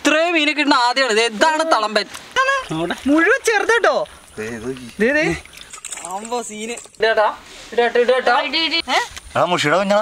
ഇത്രയും മീനെ കിട്ടുന്ന ആദ്യമാണ് ഇത് ഇതാണ് തളമ്പൻ നോടെ മുഴുവൻ ചെറുതട്ടോ ദേ, ദേ. ആമ്പോ സീന് ഇടേട്ടാ ഇടേട്ടാ ഇടേട്ടാ ഏ? ആ മുഷിയുടെ കുഞ്ഞാ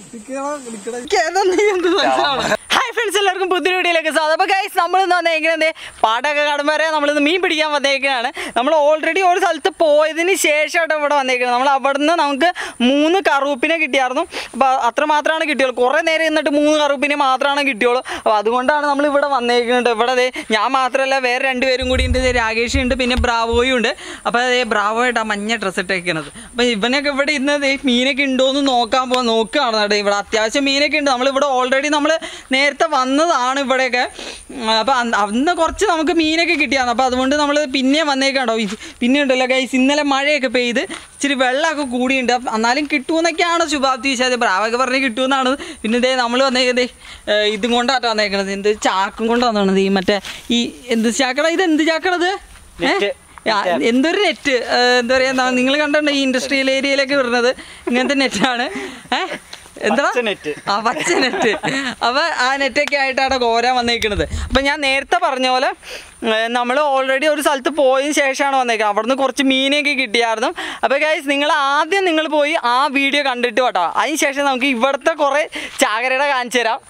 ഹായ് ഫ്രണ്ട്സ് എല്ലാവർക്കും പുതിയ വീഡിയോയിലേക്ക് സ്വാഗതം അപ്പോൾ ഗൈസ് നമ്മൾ ഇന്ന് വന്നേക്കുന്നത് പാട്ടൊക്കെ കാണുമ്പോൾ വരെ നമ്മളിന്ന് മീൻ പിടിക്കാൻ വന്നേക്കുന്നതാണ് നമ്മൾ ഓൾറെഡി ഒരു സ്ഥലത്ത് പോയതിന് ശേഷമായിട്ട് ഇവിടെ വന്നേക്കുന്നത് നമ്മൾ അവിടുന്ന് നമുക്ക് മൂന്ന് കറുപ്പിനെ കിട്ടിയായിരുന്നു അപ്പോൾ അത്ര മാത്രമാണ് കിട്ടിയുള്ളൂ കുറേ നേരം എന്നിട്ട് മൂന്ന് കറുപ്പിനെ മാത്രമാണ് കിട്ടിയുള്ളൂ അപ്പോൾ അതുകൊണ്ടാണ് നമ്മൾ ഇവിടെ വന്നേക്കുന്നത് ഇവിടെ ദേ ഞാൻ മാത്രമല്ല വേറെ രണ്ടുപേരും കൂടി ഉണ്ട് ദേ രാകേഷ് ഉണ്ട് പിന്നെ ബ്രാവോയും ഉണ്ട് അപ്പോൾ അതേ ബ്രാവോ ആയിട്ട് ആ മഞ്ഞ ഡ്രസ്സ് ഇട്ടേക്കുന്നത് അപ്പോൾ ഇവനൊക്കെ ഇവിടെ ഇന്ന് ദേ മീനൊക്കെ ഉണ്ടോ എന്ന് നോക്കാൻ പോ നോക്കുകയാണ് കേട്ടോ ഇവിടെ അത്യാവശ്യം മീനൊക്കെ ഉണ്ട് നമ്മളിവിടെ ഓൾറെഡി നമ്മൾ നേരത്തെ വന്നതാണ് ഇവിടെയൊക്കെ അപ്പോൾ അന്ന് കുറച്ച് നമുക്ക് മീനൊക്കെ കിട്ടിയാണ് അപ്പോൾ അതുകൊണ്ട് നമ്മൾ പിന്നെ വന്നേക്കാണ്ടോ പിന്നെ ഉണ്ടല്ലോ ഗൈസ് ഇന്നലെ മഴയൊക്കെ പെയ്ത് ഇച്ചിരി വെള്ളമൊക്കെ കൂടിയുണ്ട് അപ്പൊ എന്നാലും കിട്ടുമെന്നൊക്കെയാണ് ശുഭാപ്തി വിശാദ ബ്രാവൊക്കെ പറഞ്ഞ് കിട്ടുമെന്നാണ് പിന്നെ ഇതേ നമ്മൾ വന്നേക്കതേ ഇതും കൊണ്ടാട്ടോ വന്നേക്കണത് എന്ത് ചാക്കും കൊണ്ട് വന്നത് ഈ മറ്റേ ഈ എന്ത് ചാക്കട ഇത് എന്ത് ചാക്കടത് നെറ്റ്. ആ, എന്തൊരു നെറ്റ് എന്താ പറയാ നിങ്ങൾ കണ്ടിട്ടുണ്ട് ഈ ഇൻഡസ്ട്രിയൽ ഏരിയയിലൊക്കെ വരുന്നത് ഇങ്ങനത്തെ നെറ്റാണ് ഏഹ് എന്താ പച്ച നെറ്റ്. ആ പച്ച നെറ്റ് അപ്പൊ ആ നെറ്റൊക്കെ ആയിട്ടാണ് കോരാൻ വന്നേക്കുന്നത് അപ്പൊ ഞാൻ നേരത്തെ പറഞ്ഞ പോലെ നമ്മൾ ഓൾറെഡി ഒരു സ്ഥലത്ത് പോയതിന് ശേഷമാണ് വന്നേക്കുന്നത് അവിടുന്ന് കുറച്ച് മീനൊക്കെ കിട്ടിയായിരുന്നു അപ്പൊ ഗൈസ് നിങ്ങൾ ആദ്യം നിങ്ങൾ പോയി ആ വീഡിയോ കണ്ടിട്ട് കേട്ടോ അതിന് ശേഷം നമുക്ക് ഇവിടുത്തെ കുറെ ചാകരയുടെ കാണിച്ചു തരാം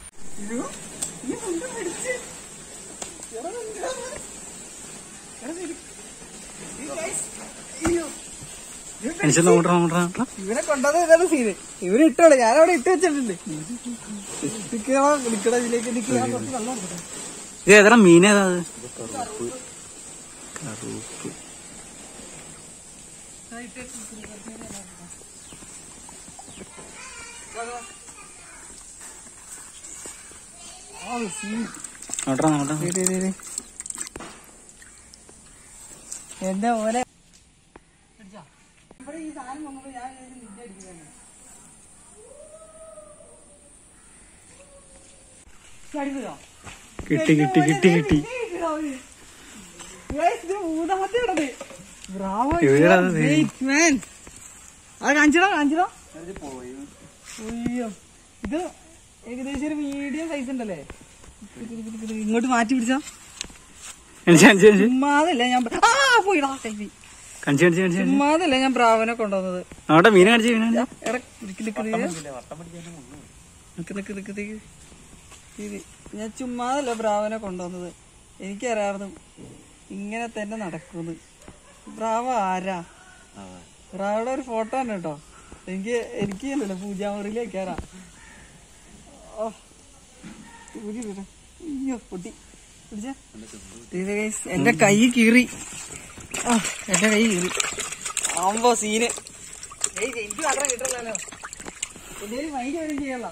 മനുഷ്യൻ നോട്ടം നോട്ടം നോട്ടം ഇവനെ കൊണ്ടത് ഇതാണ് സീന് ഇവര് ഇട്ടോളൂ ഞാൻ അവിടെ ഇട്ട് വെച്ചിട്ടുണ്ട് നിക്കണ ഇതിലേക്ക് നിൽക്കുന്ന കുറച്ച് വെള്ളം കൊടുക്കട്ടെ ഇത് ഏതാ മീനേതാ അത് നോട്ടം നോട്ടം എന്റെ പോലെ കിട്ടി കിട്ടി കിട്ടി കിട്ടി ഇവരാ അത് അത് കാണിച്ചോ കാണിച്ചോ അയ്യോ ഇത് ഏകദേശം ഒരു മീഡിയം സൈസ് ഉണ്ടല്ലേ ഇങ്ങോട്ട് മാറ്റി പിടിച്ചോ കണിച്ച് കണിച്ച് കണിച്ച് ചുമ്മാതല്ല ഞാൻ പ്ര- ആ പോയിടാ കൈ പോയി. കണിച്ച് കണിച്ച് കണിച്ച് ചുമ്മാതല്ല ഞാൻ പ്രാവനെ കൊണ്ടുവന്നത് നോട്ടെ മീനെ കണിച്ച് മീനെ കണിച്ച്. എടാ, നിക്ക് നിക്ക് നിക്ക്. നിക്ക് നിക്ക് നിക്ക് നിക്ക്. ഇത് ഞാൻ ചുമ്മാതല്ല ബ്രാവനെ കൊണ്ടുവന്നത് എനിക്കറിയായിരുന്നു ഇങ്ങനെ തന്നെ നടക്കുന്നു ബ്രാവ ആരാ ബ്രാവയുടെ ഒരു ഫോട്ടോ തന്നെ കേട്ടോ എനിക്ക് എനിക്ക് അല്ലല്ലോ പൂജാമുറിയിലേക്ക് കയറാ ഓ ഊരി വിടാം. അയ്യോ പൊട്ടി പിടിച്ചേ. ഇത് guys, എന്റെ കൈ കീറി ആ എന്റെ കൈ കീറി ആവുമ്പോ സീന് ഏയ് എനിക്ക് മാത്രം കിട്ടില്ലല്ലോ എന്തെങ്കിലും മൈൻഡ് വരും ചെയ്യല്ല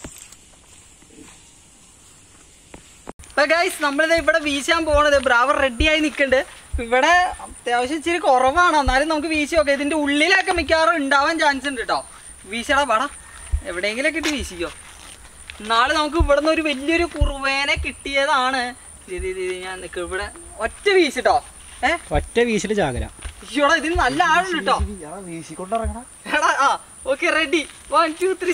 ഗൈസ് നമ്മളിത് ഇവിടെ വീശാൻ പോണത് ബ്രാവർ റെഡി ആയി നിൽക്കുന്നുണ്ട് ഇവിടെ അത്യാവശ്യം ഇച്ചിരി കുറവാണ് എന്നാലും നമുക്ക് വീശി നോക്കാം ഇതിന്റെ ഉള്ളിലൊക്കെ മിക്കവാറും ഉണ്ടാവാൻ ചാൻസ് ഉണ്ട് കേട്ടോ വീശടാ പാടാ എവിടെയെങ്കിലൊക്കെ ഇട്ട് വീശിക്കോ നാളെ നമുക്ക് ഇവിടെ നിന്ന് ഒരു വലിയൊരു കുറുവേനെ കിട്ടിയതാണ് ഇത് ഇത് ഇത് ഞാൻ നിൽക്കും ഇവിടെ ഒറ്റ വീശിട്ടോ ഏ ഒറ്റ വീശില് ചാകര അയ്യോടാ ഇതിന് നല്ല ആളുണ്ട് കേട്ടോ വീശിക്കൊണ്ടിറങ്ങണം എടാ ആ okay ready one two three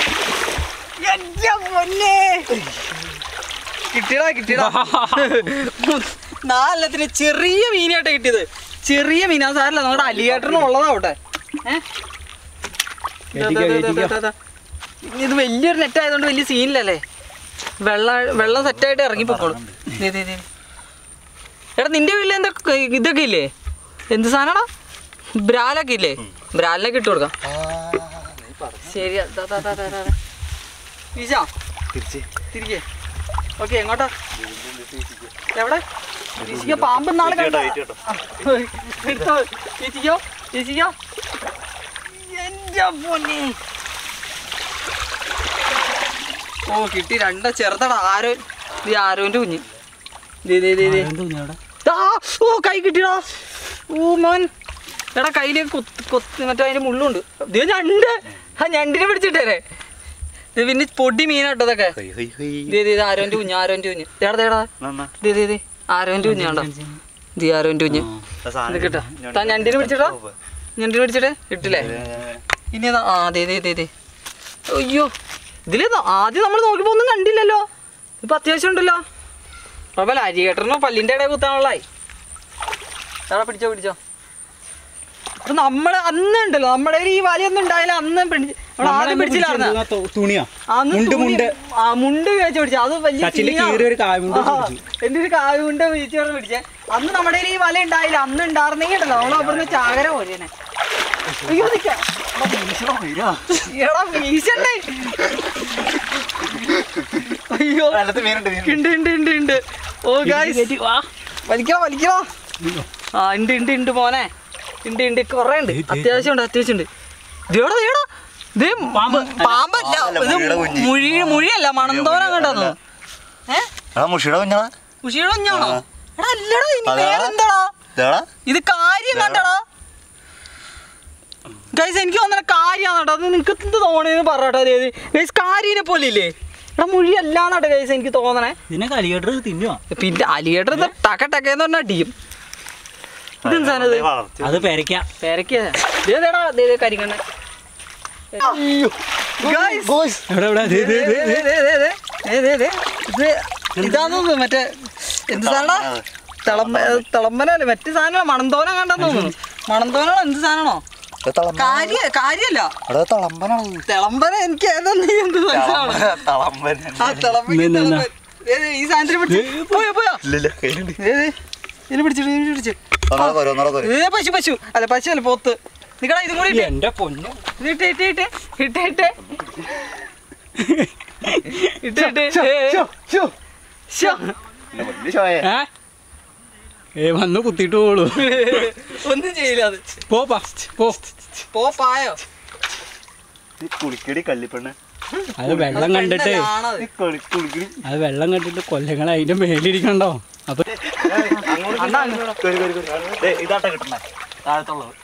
പൊന്നെ കിട്ടിയടാ കിട്ടിയടാ നാലെണ്ണത്തിന് ചെറിയ മീനായിട്ട് കിട്ടിയത് ചെറിയ മീനാ സാരല്ല നമ്മുടെ അലിയേട്ടറിന് ഉള്ളതാ അവിടെ ഏ? ദാ, ദാ, ദാ, ദാ, ദാ, ദാ. ഇത് വലിയൊരു നെറ്റ് ആയതുകൊണ്ട് വലിയ സീനില്ലല്ലേ വെള്ള വെള്ളം സെറ്റായിട്ട് ഇറങ്ങി പൊക്കോളും ദേ, ദേ, ദേ. എടാ നിന്റെ വീട്ടിൽ എന്താ ഇതൊക്കെ ഇല്ലേ എന്ത് സാധനടാ ബ്രാലൊക്കെ ഇല്ലേ ബ്രാലിനൊക്കെ ഇട്ട് കൊടുക്കാം ശരി ദാ, ദാ, ദാ, ദാ, ദാ, ദാ. വീശാ തിരിച്ച് തിരികെ ഓക്കെ എങ്ങോട്ടാ എവിടെ വീശിക്കോ പാമ്പ് നാളെ കണ്ടോ കേട്ടോ എടുത്തോ വീശിക്കോ വീശിക്കോ എന്റെ പൊന്നി ഓ കിട്ടി രണ്ട ചെറുതടാ ആരോ ഇത് ആരോന്റെ കുഞ്ഞ് ദേ, ദേ, ദേ, ദേ. ദാ, ഓ കൈ കിട്ടിയടാ ഓ മോൻ എടാ കയ്യില് കൊത്ത് കൊത്ത് മറ്റേ അതിന്റെ മുള്ളുണ്ട് ഇത് ഞണ്ട് ആ ഞണ്ടിനെ പിടിച്ചിട്ടേ ഇത് പിന്നെ പൊടി മീനാട്ടോ ഇതൊക്കെ ഹൈ ഹൈ ഹൈ ദേ, ദേ, ഇത് ആരോന്റെ കുഞ്ഞ് ആരോന്റെ കുഞ്ഞ് തേടാ തേടാ നന്നാ ദേ ദേ ദേ ആരോന്റെ കുഞ്ഞാണ്ടോ ദേ ആരോന്റെ കുഞ്ഞ് ഇത് കിട്ടാ താൻ ഞണ്ടിനെ പിടിച്ചിട്ടോ ഞണ്ടിനെ പിടിച്ചിട്ട് ഇട്ടില്ലേ ഇനി ഏതാ ആ ദേ ദേ ദേ ദേ അയ്യോ ഇതിലേതാ ആദ്യം നമ്മൾ നോക്കിയപ്പോ ഒന്നും കണ്ടില്ലല്ലോ ഇപ്പൊ അത്യാവശ്യം ഉണ്ടല്ലോ കുഴപ്പമില്ല അരികേട്ടനോ പല്ലിന്റെ ഇടയിൽ കുത്താനുള്ളതായി എടാ പിടിച്ചോ പിടിച്ചോ അപ്പൊ നമ്മള് അന്ന് ഉണ്ടല്ലോ നമ്മുടെ കയ്യിൽ ഈ വലയൊന്നും ഉണ്ടായില്ല അന്ന് പിടിച്ച് നമ്മൾ ആദ്യം പിടിച്ചില്ലായിരുന്ന നമ്മളെ തു- തുണിയാ അന്ന് മുണ്ട് തുണി- മുണ്ട് ആ മുണ്ട് വെച്ച് പിടിച്ചു അത് വലിയ സച്ചിന്റെ സീനാ. കീറിയ ഒരു കായമുണ്ട് ആ, പിടിച്ചു. എന്റെ ഒരു കാവുണ്ട് വീഴ്ച പിടിച്ചേ അന്ന് നമ്മുടെ കയ്യിൽ ഈ വല ഉണ്ടായില്ല അന്ന് ഉണ്ടായിരുന്നെങ്കിൽ ഉണ്ടല്ലോ നമ്മൾ അവിടുന്ന് ചാകര പോലെയാണ് അയ്യോ നിക്കാം എടാ വീശണ്ടേ അയ്യോ അതിനകത്ത് മീനുണ്ട് മീനുണ്ട് ഉണ്ട് ഉണ്ട് ഉണ്ട് ഉണ്ട് ഓ ഗായ്സ് വലിക്കോ വലിക്കോ ആ ഉണ്ട് ഉണ്ട് ഉണ്ട് മോനെ ഉണ്ട് ഉണ്ട് കൊറേ ഉണ്ട് അത്യാവശ്യം ഉണ്ട് അത്യാവശ്യം ഉണ്ട് ഇതേടാ ഇതേടാ ഇത് പാമ്പല്ല പാമ്പല്ല, ഇത് മുഴിയുടെ കുഞ്ഞ്. മുഴി മുഴിയല്ല മണന്തോനം കണ്ടെന്നു ഏ എടാ മുഷിയുടെ കുഞ്ഞാ മുഷിയുടെ കുഞ്ഞാണോ ആ. എടാ അല്ലടാ ഇനി അതാ. വേറെന്താടാ ഇതാടാ ഇത് കാര്യം കണ്ടടാ ഗൈസ് എനിക്ക് തോന്നണ കാര്യമാണ് കേട്ടോ അത് നിനക്ക് എന്ത് തോന്നിയെന്ന് പറയട്ടോ അതായത് ഗൈസ് കാര്യനെ പോലെ ഇല്ലേ എടാ മുഴിയല്ലാന്നാട്ടോ ഗൈസ് എനിക്ക് തോന്നണേ ഇതിനെ കളിയേട്ടത് തിന്നുവാ പിന്നെ അലിയേട്ടർ ഇത് ടക ടക്കേന്ന് പറഞ്ഞാൽ അടിയും ഇതെന്ത് സാധനം ഇത് വളർത്തി അത് പെരയ്ക്കാം പേരക്കേടാ കരിക്കണ്ണ Guys, എവിടെ എവിടെ ദേ, ദേ, ദേ, ദേ. ദേ, ദേ, ദേ, ദേ, ദേ, ദേ. ഇത് ഇതാന്ന് തോന്നുന്നു മറ്റേ എന്ത് സാധന തിളമ്പ തിളമ്പനല്ലേ മറ്റു സാധനം മണന്തോന കണ്ടെന്ന് തോന്നുന്നു മണന്തോനാണോ എന്ത് സാധനമാണോ കാര്യ കാര്യല്ല അവിടെ തളമ്പനാണ് തിളമ്പന എനിക്ക് ഏതൊന്നും എന്ത് മനസ്സിലാവണം തളമ്പൻ ആ തിളമ്പൻ ഇന്ന് ഇന്ന് തിളമ്പൻ. ദേ, ദേ, ഈ സാധനത്തിന് പിടിച്ച് പോയോ പോയോ ഇല്ലില്ല കയ്യിലുണ്ട് ദേ, ദേ. ഇതിന് പിടിച്ചിട്ട് ഇതിന് പിടിച്ച് ഒന്നോടെ പോരും ഒന്നോടെ പോരും ഇത് പശു പശു അല്ല പശു അല്ല പോത്ത് നിക്കടാ ഇതും കൂടി ഇട്ടേ. എന്റെ പൊന്നു ഇത് ഇട്ട് ഇട്ട് ഇട്ട് ഇട്ട് ഇട്ട് ഇട്ട് ഇട്ട് ശ്ശോ. വലിയ ചോയ ഏ ഏ വന്ന് കുത്തിയിട്ട് പോളൂ ഒന്നും ചെയ്യില്ല അത് പോ പാ പോ പോ പായോ ഈ കുളിക്കടി കല്ലിപ്പെണ്ണ് അത് വെള്ളം കണ്ടിട്ട് ആണത്. ഈ കുളി- കുളിക്കടി അത് വെള്ളം കണ്ടിട്ട് കൊല്ലങ്ങൾ അതിന്റെ മേലിരിക്കണ്ടോ അപ്പൊ അണ്ണാ, അങ്ങ്. കേറി, കേറി, കേറി. ദേ, ഇതാട്ടാ കിട്ടണേ താഴത്തുള്ളത്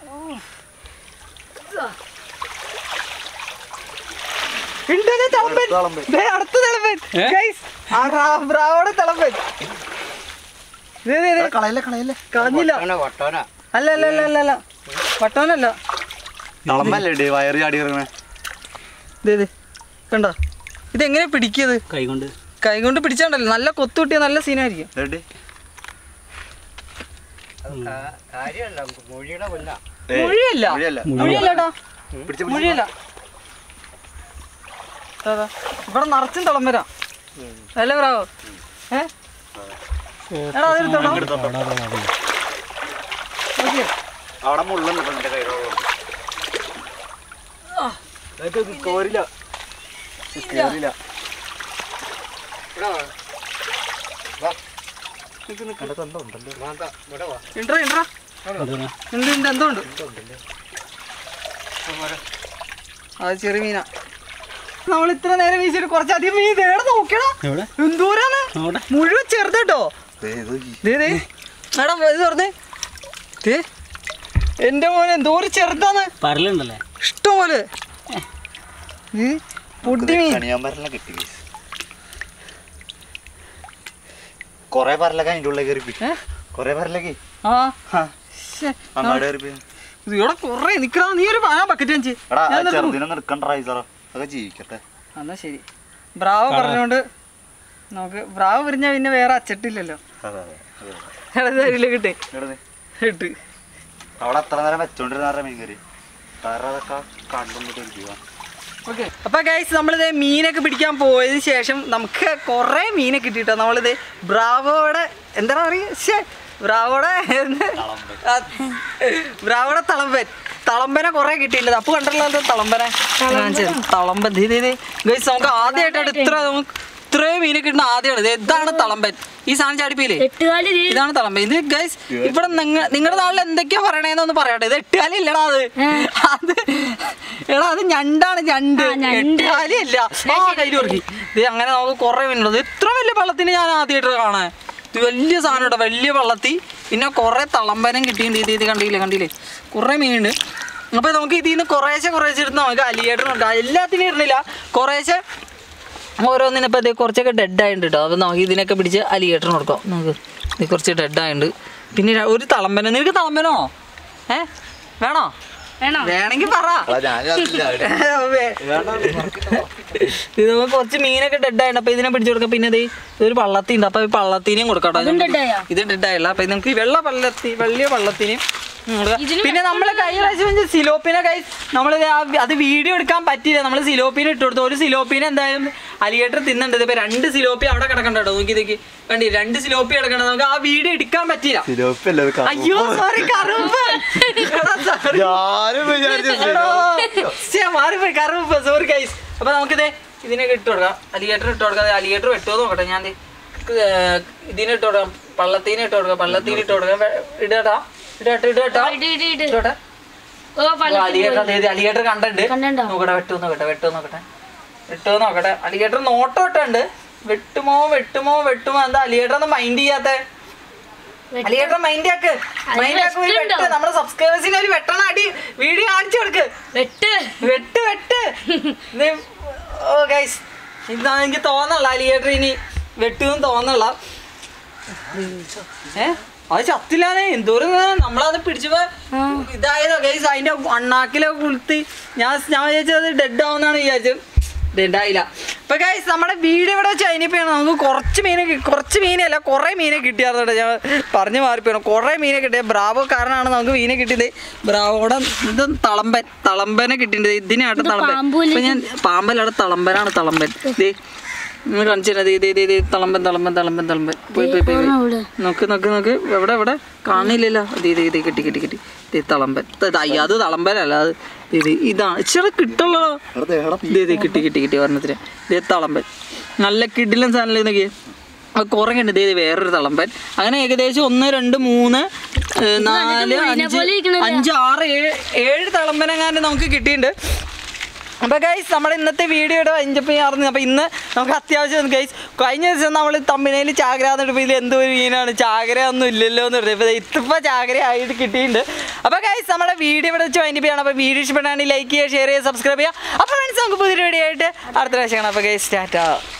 ഉണ്ട് ദേ തിളമ്പൻ. തിളമ്പൻ. ദേ അടുത്ത തിളമ്പൻ. ഏ? Guys, ആ ബ്രാ- ബ്രാവോടെ തിളമ്പൻ. ദേ, ദേ, ദേ. കളയല്ലേ കളയല്ലേ കളഞ്ഞില്ല അല്ല അല്ല അല്ല അല്ല അല്ല വട്ടോനല്ല തളമ്പല്ലേ ഡേ വയറ് ചാടി ഇറങ്ങണേ ദേ ദേ കണ്ടോ ഇതെങ്ങനെ പിടിക്കിയത് കൈ കൊണ്ട് കൈ കൊണ്ട് പിടിച്ചാണ്ടല്ലോ നല്ല കൊത്തു കിട്ടിയ നല്ല സീനായിരിക്കും റെഡി മൊഴിയല്ല മൊഴിയല്ല. മൊഴിയല്ലടാ പിടിച്ച് മൊഴിയല്ല അതാ. ഇവിടെ നിറച്ചും തിളമ്പരാ അല്ലേ ബ്രാവോ ഏ എടാ അതെടുത്തോളാം ഓക്കെ അവിടെ മുള്ളുണ്ട് ഇപ്പൊ നിന്റെ കയ്യിലുള്ള കോരില്ല കേറില്ല ഇൻട്രാ ഇൻട്രാ ഉണ്ട് ഉണ്ട് എന്തോ ഉണ്ട് അത് ചെറിയ മീനാ നമ്മൾ ഇത്ര നേരം വീശിട്ട് കുറച്ചധികം മീൻ തേടെ നോക്കടാ എവിടെ എന്തോരാണ് അവിടെ മുഴുവൻ ചെറുതട്ടോ ദേ ദേ എടാ ഇത് തുറന്നേ ദേ എന്റെ മോനെ എന്തോരം ചെറുതാന്ന് പരലുണ്ടല്ലേ ഇഷ്ടം പോലെ ഈ പൊടി മീൻ കണിയാമ്പരല്ല കിട്ടി കൊറേ പരലൊക്കെ അതിന്റെ ഉള്ളിൽ കയറി ഏ? കൊറേ പരലൊക്കെ ആ ശ്ശെ. അങ്ങാട് കയറി പോയി ഇത് ഇവിടെ കൊറേ നിക്കടാ നീ ഒരു ആ ബക്കറ്റ് അഞ്ച് എടാ ഞാൻ നിൽക്കുന്നു. ചെറുതിനെ നിർക്കണ്ട റൈസറോ അതൊക്കെ ജീവിക്കട്ടെ എന്നാ ശരി ബ്രാവ് പറഞ്ഞോണ്ട് നമുക്ക് ബ്രാവ് പറഞ്ഞാൽ പിന്നെ വേറെ അച്ചട്ടില്ലല്ലോ അതെ അതെ അതെ അതിലേക്ക് ഇട്ടേ എവിടെ നീ? ഇട്ട് അവിടെ അത്ര നേരം വെച്ചോണ്ടിരുന്ന മീൻ കറി കാരണം അതൊക്കെ കണ്ടുകൊണ്ട് ഇരിക്കുക ഓക്കെ അപ്പൊ ഗൈസ് നമ്മളിത് മീനൊക്കെ പിടിക്കാൻ പോയതിന് ശേഷം നമുക്ക് കുറേ മീനെ കിട്ടിട്ടോ നമ്മളിത് ബ്രാവോടെ എന്താ പറയുക ശേ ബ്രാവോടെ എന്ത്? ആ, ബ്രാവോടെ തളമ്പൻ തളമ്പനെ കുറെ കിട്ടിയിട്ടുണ്ട് അപ്പൊ കണ്ടല്ലോ തളമ്പനെ കാണിച്ചത്. തളമ്പൻ ഗൈസ് നമുക്ക് ആദ്യമായിട്ടാണ് ഇത്ര നമുക്ക് ഇത്രയും മീനെ കിട്ടുന്ന ആദ്യമാണ് ഇത് ഇതാണ് തളമ്പൻ ഈ സാധനം ചാടിപ്പിയില്ലേ എട്ടുകാലി ഇത് ഇതാണ് തളമ്പ ഇത് ഗൈസ് ഇവിടെ നിങ്ങ നിങ്ങളുടെ നാട്ടിൽ എന്തൊക്കെയാ പറയണേന്നൊന്ന് പറയട്ടെ ഇത് എട്ടുകാലി ഇല്ലടാ അത് അത് എടാ അത് ഞണ്ടാണ് ഞണ്ട് ആ, ഞണ്ട്. എട്ടുകാലി അല്ല ആ കയ്യിൽ ഉറക്കി ഇത് അങ്ങനെ നമുക്ക് കുറെ മീനുള്ളത് ഇത്ര വലിയ വെള്ളത്തിന് ഞാൻ ആദ്യമായിട്ട് കാണാൻ ഇത് വലിയ സാധനം കേട്ടോ വലിയ വെള്ളത്തിൽ പിന്നെ കുറെ തളമ്പനം കിട്ടിയിട്ടുണ്ട് ഇത് ഇത് കണ്ടില്ലേ കണ്ടില്ലേ കുറെ മീനുണ്ട് അപ്പൊ നമുക്ക് ഇതിൽ നിന്ന് കുറേശ്ശെ കുറേശ്ശെ എടുത്ത് നമുക്ക് അലിയേറ്ററുണ്ട് എല്ലാത്തിനും ഇടുന്നില്ല കുറേശ്ശെ ഓരോന്നിനും ഇപ്പോൾ ഇത് കുറച്ചൊക്കെ ഡെഡ് ആയിട്ടുണ്ട് കേട്ടോ അപ്പോൾ നമുക്ക് ഇതിനൊക്കെ പിടിച്ച് അലിഗേറ്ററിന് കൊടുക്കാം നമുക്ക് ഇത് കുറച്ച് ഡെഡ് ആയിട്ടുണ്ട് പിന്നെ ര- ഒരു തളമ്പന നിനക്ക് തളമ്പനോ ഏ വേണോ വേണോ വേണമെങ്കിൽ പറ വേ- ഇത് നമുക്ക് കുറച്ച് മീനൊക്കെ ഡെഡ് ആയിട്ട് അപ്പൊ ഇതിനെ പിടിച്ചു കൊടുക്കാം പിന്നെ ഇത് ഇതൊരു പള്ളത്തി ഉണ്ട് അപ്പൊ ഈ പള്ളത്തിനെയും കൊടുക്കാം കേട്ടോ അതും dead ആയോ? ഇത് ഡെഡ് ആയില്ല അപ്പൊ ഇത് നമുക്ക് ഈ വെള്ള പള്ളത്തി വലിയ പള്ളത്തിനെയും കൊടുക്കാം. ഇതിന് പിന്നെ നമ്മള് കഴിഞ്ഞ പ്രാവശ്യം സിലോപ്പിനെ കൈ നമ്മൾ അത് വീഡിയോ എടുക്കാൻ പറ്റിയില്ല നമ്മൾ സിലോപ്പിനെ ഇട്ട് കൊടുത്തു ഒരു സിലോപ്പിനെ എന്തായാലും അലിഗേറ്റർ തിന്നുണ്ട് ഇപ്പൊ രണ്ട് സിലോപ്പി അവിടെ കിടക്കണ്ട കേട്ടോ നോക്കി ഇതൊക്കെ കണ്ടി രണ്ട് സിലോപ്പി കിടക്കണ്ട നമുക്ക് ആ വീഡിയോ എടുക്കാൻ പറ്റിയില്ല അയ്യോ സോറി കറുപ്പ് എടാ, sorry. എടോ, ശ്ശെ, മാറിപ്പോയി കറുപ്പ് സോറി ഗൈസ് അപ്പൊ നമുക്കിത് ഇതിനൊക്കെ ഇട്ട് കൊടുക്കാം അലിഗേറ്റർ ഇട്ട് കൊടുക്കാം അലിഗേറ്റർ വെട്ടുമോ നോക്കട്ടെ ഞാൻ ദേ, ഏർ, ഇതിന് ഇട്ട് കൊടുക്കാം പള്ളത്തിന് ഇട്ട് കൊടുക്കാം പള്ളത്തിന് ഇട്ട് കൊടുക്കാം വെ- ഇടട്ടാ ഇടട്ടെ ഇടട്ടാ ഇട് ഇട് ഇട് ഇട്ടോട്ടെ ഓ പള്ളത്തിൽ അലിഗേറ്റർ അതെ അലിഗേറ്റർ കണ്ടുണ്ട് കണ്ടിട്ടുണ്ടോ? നോക്കട്ടെ വെട്ടുമോ നോക്കട്ടെ വെട്ടുമോ നോക്കട്ടെ വെട്ടുമോ നോക്കട്ടെ അലിഗേറ്റർ നോട്ടം ഇട്ടുണ്ട് വെട്ടുമോ വെട്ടുമോ വെട്ടുമോ എന്താ അലിഗേറ്റർ ഒന്നും മൈൻഡ് ചെയ്യാത്ത അലിഗേറ്റർ മൈൻഡ് ആക്ക് അത് മൈൻഡ് ആക്ക് ഒരു വെട്ടുണ്ടോ? വെട്ട് നമ്മുടെ സബ്സ്ക്രൈബേഴ്സിന് ഒരു വെട്ടണ അടി വീഡിയോ കാണിച്ചു കൊടുക്ക് വെട്ട് വെട്ട് വെട്ട് ഇത് ഓ ഗൈസ് ഇതാ എനിക്ക് തോന്നല്ല അലിഗേറ്റർ ഇനി വെട്ടുമെന്ന് തോന്നല്ല ഏ അത് ചത്തില്ലാതെ എന്തോരം നമ്മളത് പിടിച്ചപ്പോ ഇതായതോ ഗൈസ് അതിന്റെ അണ്ണാക്കിലൊക്കെ കുളുത്തി ഞാൻ ഞാൻ വിചാരിച്ചത് ഡെഡ് ആവുന്നാണ് വിചാരിച്ചത് ഡെഡ് ആയില്ല അപ്പൊ ഗൈസ് നമ്മുടെ വീട് ഇവിടെ വെച്ച് അതിനിപ്പോഴാണ് നമുക്ക് കുറച്ച് മീനെ കി- കുറച്ച് മീനല്ല കുറേ മീനെ കിട്ടിയാർന്നോട്ടെ ഞാൻ പറഞ്ഞു മാറിപ്പോയാണ് കുറേ മീനെ കിട്ടിയ ബ്രാവോ കാരണമാണ് നമുക്ക് മീനെ കിട്ടിയത് ബ്രാവോടെ ഇത് തളമ്പൻ തളമ്പനെ കിട്ടിയിട്ടുണ്ട് ഇതിനായിട്ട് തളമ്പൻ പാമ്പുപോലെ ഇപ്പൊ ഞാൻ പാമ്പല്ലാടെ തളമ്പനാണ് തളമ്പൻ ദേ നിങ്ങൾ കാണിച്ചിരുന്നത് ഇത് ഇത് ഇത് തളമ്പൻ തളമ്പൻ തളമ്പൻ തളമ്പൻ പോയി പോയി പോയി പോയി. അവിടെ നോക്ക് നോക്ക് നോക്ക് എവിടെ എവിടെ കാണില്ലല്ലോ ഇത് ഇത് ഇത് കിട്ടി കിട്ടി കിട്ടി ഇത് തളമ്പൻ ഇത് അയ്യ അത് തളമ്പനല്ല അത് ഇത് ഇതാണ് ഇച്ചിരി കിട്ടുള്ളൂ ഇത് ഇത് കിട്ടി കിട്ടി കിട്ടി ഒരെണ്ണത്തിന് ഇത് തളമ്പൻ നല്ല കിടിലൻ സാധനം നോക്കിയേ കുറേ ഉണ്ട് ഇത് ഇത് വേറൊരു തളമ്പൻ അങ്ങനെ ഏകദേശം ഒന്ന് രണ്ട് മൂന്ന് ഏഹ്, നാല് അഞ്ച് പോലെ ഇരിക്കണല്ലോ. അഞ്ച് ആറ് ഏഴ് ഏഴ് തളമ്പനെങ്ങാണ്ട് നമുക്ക് കിട്ടിയിട്ടുണ്ട് അപ്പോൾ ഗൈസ് നമ്മുടെ ഇന്നത്തെ വീഡിയോയുടെ അഞ്ചപ്പം ആർന്ന് അപ്പോൾ ഇന്ന് നമുക്ക് അത്യാവശ്യം ഗൈസ് കഴിഞ്ഞ ദിവസം നമ്മൾ തമ്മിനയിൽ ചാകര എന്നിട്ട് ഇതിൽ എന്തോ ഒരു മീനാണ് ചാകര ഒന്നും ഇല്ലല്ലോ എന്ന് പറഞ്ഞത് ഇപ്പോൾ ഇതിപ്പോൾ ചാകര ആയിട്ട് കിട്ടിയിട്ടുണ്ട് അപ്പോൾ ഗൈസ് നമ്മുടെ വീഡിയോ ഇവിടെ വെച്ച് വൈൻഡപ്പ് ചെയ്യണം അപ്പോൾ വീഡിയോ ഇഷ്ടപ്പെട്ടാണെങ്കിൽ ലൈക്ക് ചെയ്യുക ഷെയർ ചെയ്യുക സബ്സ്ക്രൈബ് ചെയ്യുക അപ്പോൾ ഫ്രണ്ട്സ് നമുക്ക് പുതിയ വീഡിയോ ആയിട്ട് അടുത്ത പ്രാവശ്യം കാണാം അപ്പോൾ ഗൈസ് ടാറ്റ